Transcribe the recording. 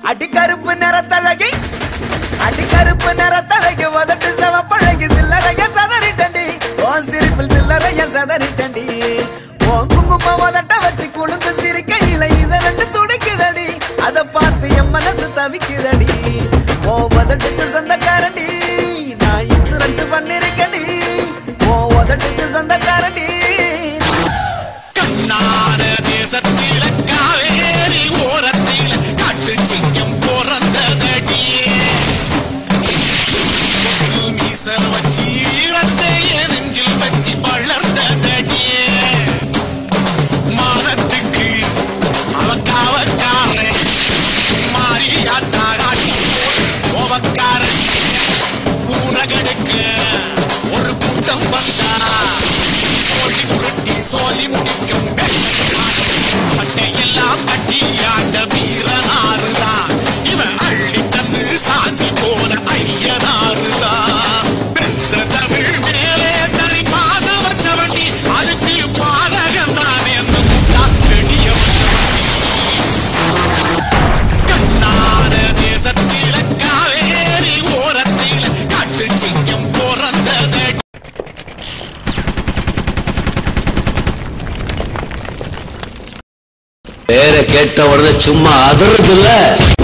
அடிக்கருப்பு நிறத்தழகி அடிக்கருப்பு நிறத்தழகி உதட்டு செவப்பழகி சில்லறைய சதறிட்டண்டி உன் சிரிப்பில் சில்லறைய சதறிட்டண்டி உன் குங்கும உதட்ட வச்சு குழுந்து சிரிக்கையில இத ரெண்டு துடிக்குதடி அத பார்த்து என் மனசு தவிக்குதடி ஓ உதட்டுக்கு சொந்தக்காரண்டி நான் இன்சூரன்ஸ் பண்ணிருக்கடி ஓ உதட்டுக்கு சொந்தக்காரண்டி கண்ணான தேசத்தில காவேரி ஓரத்தில காட்டு சிங்கம் பிறந்ததடியே மீசல வச்சு ஈரத்தை என் நெஞ்சில் வச்சு வளர்ந்ததடியே மானத்துக்கு அவக்காவக்காரன் மாரியாத்தாராட்டி கோவக்காரன் ஊரகடுக்க ஒரு கூட்டம் வந்தா சோழி முரட்டி சோழி முடிக்கும் பட்டையெல்லாம் கட்டி ஆண்ட வீரனாருதான் இவன் அள்ளி தந்து சாஞ்சி போன ஐயனாருதான் பெத்த தமிழ் மேலே தனி பாத வச்சவண்டி அதுக்கு பாதகம் தானே அந்த முட்டா வெடிய கண்ணான தேசத்தில காவேரி ஓரத்தில காட்டு சிங்கம் பிறந்ததடி பேரை கேட்ட உடனே சும்மா அதறது இல்ல